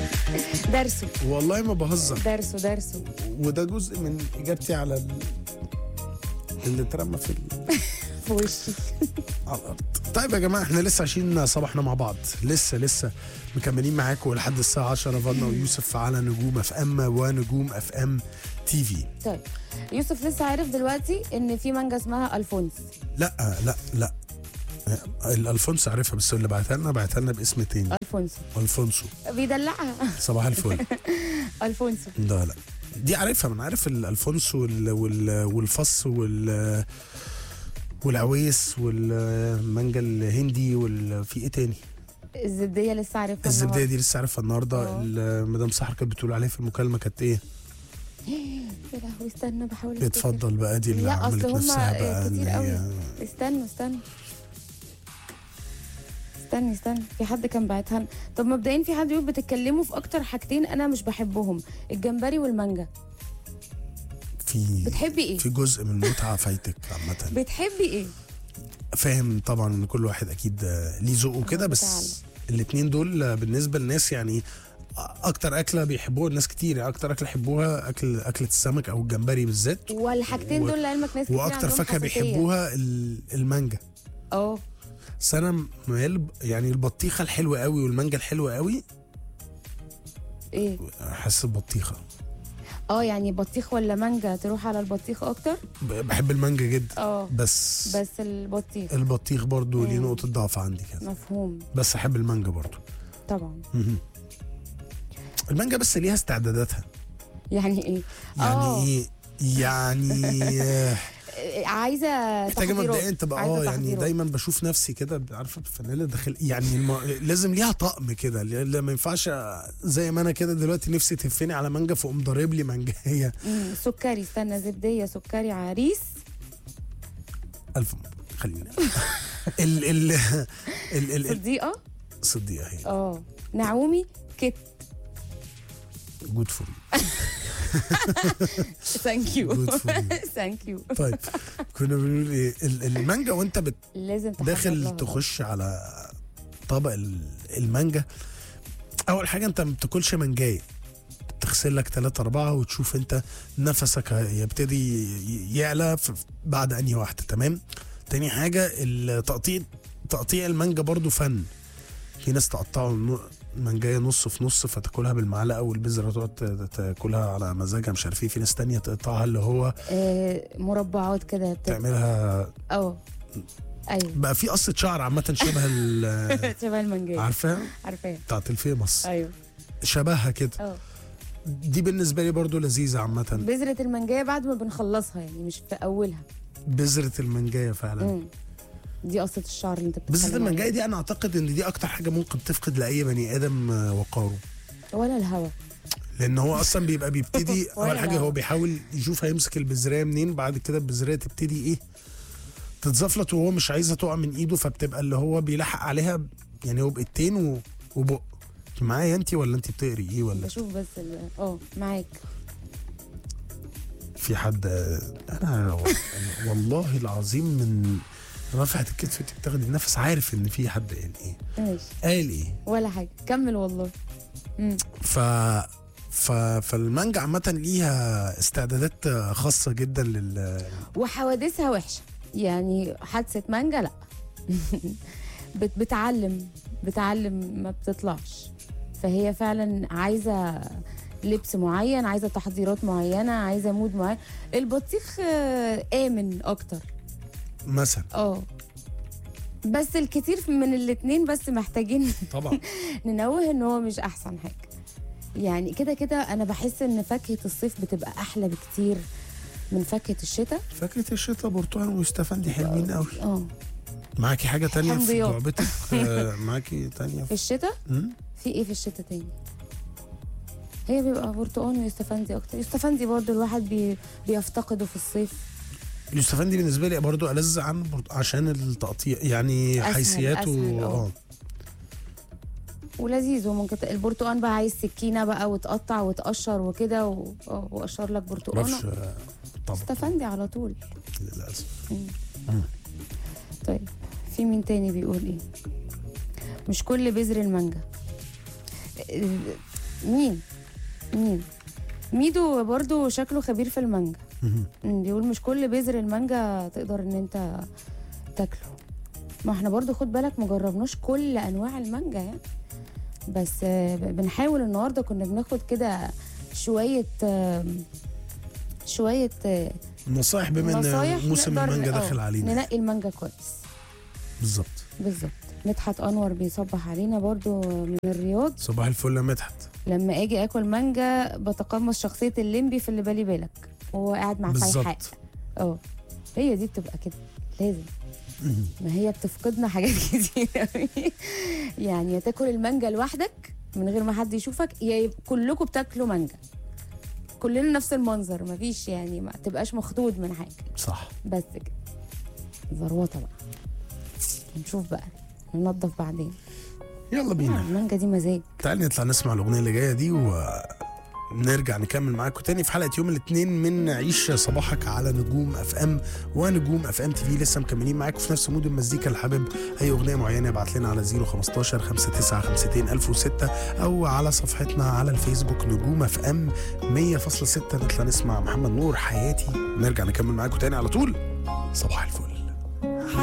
درسه والله ما بهزر درسه درسه وده جزء من اجابتي على ال- اللي اترمى في ال- في وشي على الارض طيب يا جماعه احنا لسه عايشين صباحنا مع بعض لسه لسه مكملين معاكم لحد الساعه 10 فانا ويوسف على نجوم اف ام ونجوم اف ام تي في طيب يوسف لسه عارف دلوقتي ان في مانجا اسمها الفونس لا لا لا الالفونسو عارفها بس اللي بعتها لنا بعتها لنا باسم تاني الفونسو الفونسو بيدلعها صباح الفل الفونسو لا لا دي عارفها من عارف الالفونسو وال وال والفص وال والعويس والمانجا الهندي وفي ايه تاني الزبديه لسه عارفها الزبديه النهاردة. دي لسه عارفها النهارده آه. المدام سحر كانت بتقول عليها في المكالمه كانت ايه يا لهوي استنى بحاول أفتكر. اتفضل بقى دي اللي لا، أصل عملت هما نفسها بقى كتير إن قوي. هي استنوا استنوا استني استني في حد كان باعتها لنا. طب مبدئيا في حد يقول بتتكلموا في اكتر حاجتين انا مش بحبهم الجمبري والمانجا في بتحبي ايه في جزء من المتعه فايتك عامه بتحبي ايه فاهم طبعا ان كل واحد اكيد آه، ليه ذوقه كده بس بتعلم. الاتنين دول آه، بالنسبه للناس يعني اكتر اكله بيحبوها الناس كتير يعني اكتر اكله يحبوها اكل اكله السمك او الجمبري بالذات والحاجتين و- دول لعلمك ناس كتير واكتر عندهم فاكهه حساسية. بيحبوها ال- المانجا اه بس انا ميال يعني البطيخه الحلوه قوي والمانجا الحلوه قوي ايه احس البطيخه اه يعني بطيخ ولا مانجا تروح على البطيخ اكتر ب- بحب المانجا جدا اه بس بس البطيخ البطيخ برضو ليه مم. نقطه ضعف عندي كده مفهوم بس احب المانجا برضو طبعا مهم. المانجا بس ليها استعداداتها يعني ايه يعني آه. ايه يعني آه، آه، عايزه محتاجه تحضيرات. مبدئيا تبقى عايزة اه يعني تحضيرات. دايما بشوف نفسي كده عارفه الفانيلا داخل يعني الم... لازم ليها طقم كده لا ما ينفعش زي ما انا كده دلوقتي نفسي تهفني على مانجا فاقوم ضارب لي مانجايه مم، سكري استنى زبديه سكري عريس الف مبروك خلينا ال ال ال ال ال صديقه صديقه هي اه نعومي كت جود فور ثانك يو Good for you. ثانك يو طيب كنا بنقول ايه ال- المانجا وانت بت لازم تحضر لها داخل بقى. تخش على طبق ال- المانجا اول حاجه انت ما بتاكلش مانجايه تغسل لك ثلاثة أربعة وتشوف أنت نفسك يبتدي ي- يعلى في- بعد أنهي واحدة تمام تاني حاجة التقطيع تقطيع المانجا برضو فن في ناس تقطعه النو- المانجايه نص في نص فتاكلها بالمعلقه والبذره تقعد ت- تاكلها على مزاجها مش عارف ايه في ناس تانية تقطعها اللي هو آه، مربعات كده بت- تعملها اه ايوه بقى في قصه شعر عامه شبه ال- شبه المانجا عارفاها عارفاها بتاعت الفيمس ايوه شبهها كده اه دي بالنسبه لي برضو لذيذه عامه بذرة المانجاية بعد ما بنخلصها يعني مش في اولها بذره المانجايه فعلا مم. دي قصة الشعر اللي انت بتتكلم بذره المانجايه عليها. دي انا اعتقد ان دي اكتر حاجه ممكن تفقد لاي بني ادم آه، وقاره ولا الهوا لان هو اصلا بيبقى بيبتدي اول ولا حاجه لا. هو بيحاول يشوف هيمسك البذرايه منين بعد كده البذرايه تبتدي ايه تتزفلت وهو مش عايزه تقع من ايده فبتبقى اللي هو بيلحق عليها ب- يعني هو بايدتين و- وبق انت معايا انت ولا انت بتقري ايه ولا بشوف بس ال- اه معاك في حد انا والله العظيم من رفعه الكتف انت بتاخدي النفس عارف ان في حد قال ايه ماشي قال ايه ولا حاجة كمل والله مم. ف ف فالمانجا عامة ليها استعدادات خاصة جدا لل وحوادثها وحشة يعني حادثة مانجا لا بت بتعلم بتعلم ما بتطلعش فهي فعلا عايزة لبس معين عايزة تحضيرات معينة عايزة مود معين البطيخ آه، آمن أكتر مثلا اه بس الكتير من الاتنين بس محتاجين طبعا ننوه ان هو مش احسن حاجه يعني كده كده انا بحس ان فاكهه الصيف بتبقى احلى بكتير من فاكهه الشتاء فاكرة الشتا برتقال ويستفندي حلوين قوي اه معاكي حاجة تانية في حمضيات. لعبتك آه، معاكي تانية في في الشتاء مم؟ في ايه في الشتاء تاني هي بيبقى برتقال ويستفندي اكتر يستفندي برضو الواحد بي بيفتقده في الصيف اليوستفندي بالنسبة لي برضو ألذ عن برت- عشان التقطيع يعني أسهل- حيثياته أسهل، آه. اه ولذيذ وممكن ت- البرتقال بقى عايز سكينه بقى وتقطع وتقشر وكده و- اه وقشر لك معرفش برتقانه آه، طبعا استفندي على طول للأسف طيب في مين تاني بيقول ايه مش كل بذر المانجا مين مين ميدو برضو شكله خبير في المانجا مهم. مم، بيقول مش كل بذر المانجا تقدر ان انت تاكله ما احنا برضو خد بالك مجربناش كل انواع المانجا يعني بس آه، ب- بنحاول النهارده كنا بناخد كده شويه آم، شويه آه، نصايح بما نصايح ان موسم نقدر- المانجا آه، داخل علينا ننقي المانجا كويس بالظبط بالظبط مدحت انور بيصبح علينا برضو من الرياض صباح الفل يا مدحت لما اجي اكل مانجا بتقمص شخصيه الليمبي في اللي بالي بالك وهو قاعد مع فيحاء بالظبط اه هي دي بتبقى كده لازم مهم. ما هي بتفقدنا حاجات كتير قوي يعني يا تاكل المانجا لوحدك من غير ما حد يشوفك يا يبقى كلكم بتاكلوا مانجا كلنا نفس المنظر مفيش يعني ما تبقاش مخدود من حاجه صح بس كده ذروطه بقى نشوف بقى ننضف بعدين يلا بينا المانجا دي مزاج تعالي نطلع نسمع الاغنيه اللي جايه دي ونرجع نكمل معاكم تاني في حلقه يوم الاثنين من عيش صباحك على نجوم اف ام ونجوم اف ام تي في لسه مكملين معاكم في نفس مود المزيكا اللي حابب اي اغنيه معينه ابعت لنا على 015 59 1006 او على صفحتنا على الفيسبوك نجوم اف ام 100.6 نطلع نسمع محمد نور حياتي نرجع نكمل معاكم تاني على طول صباح الفل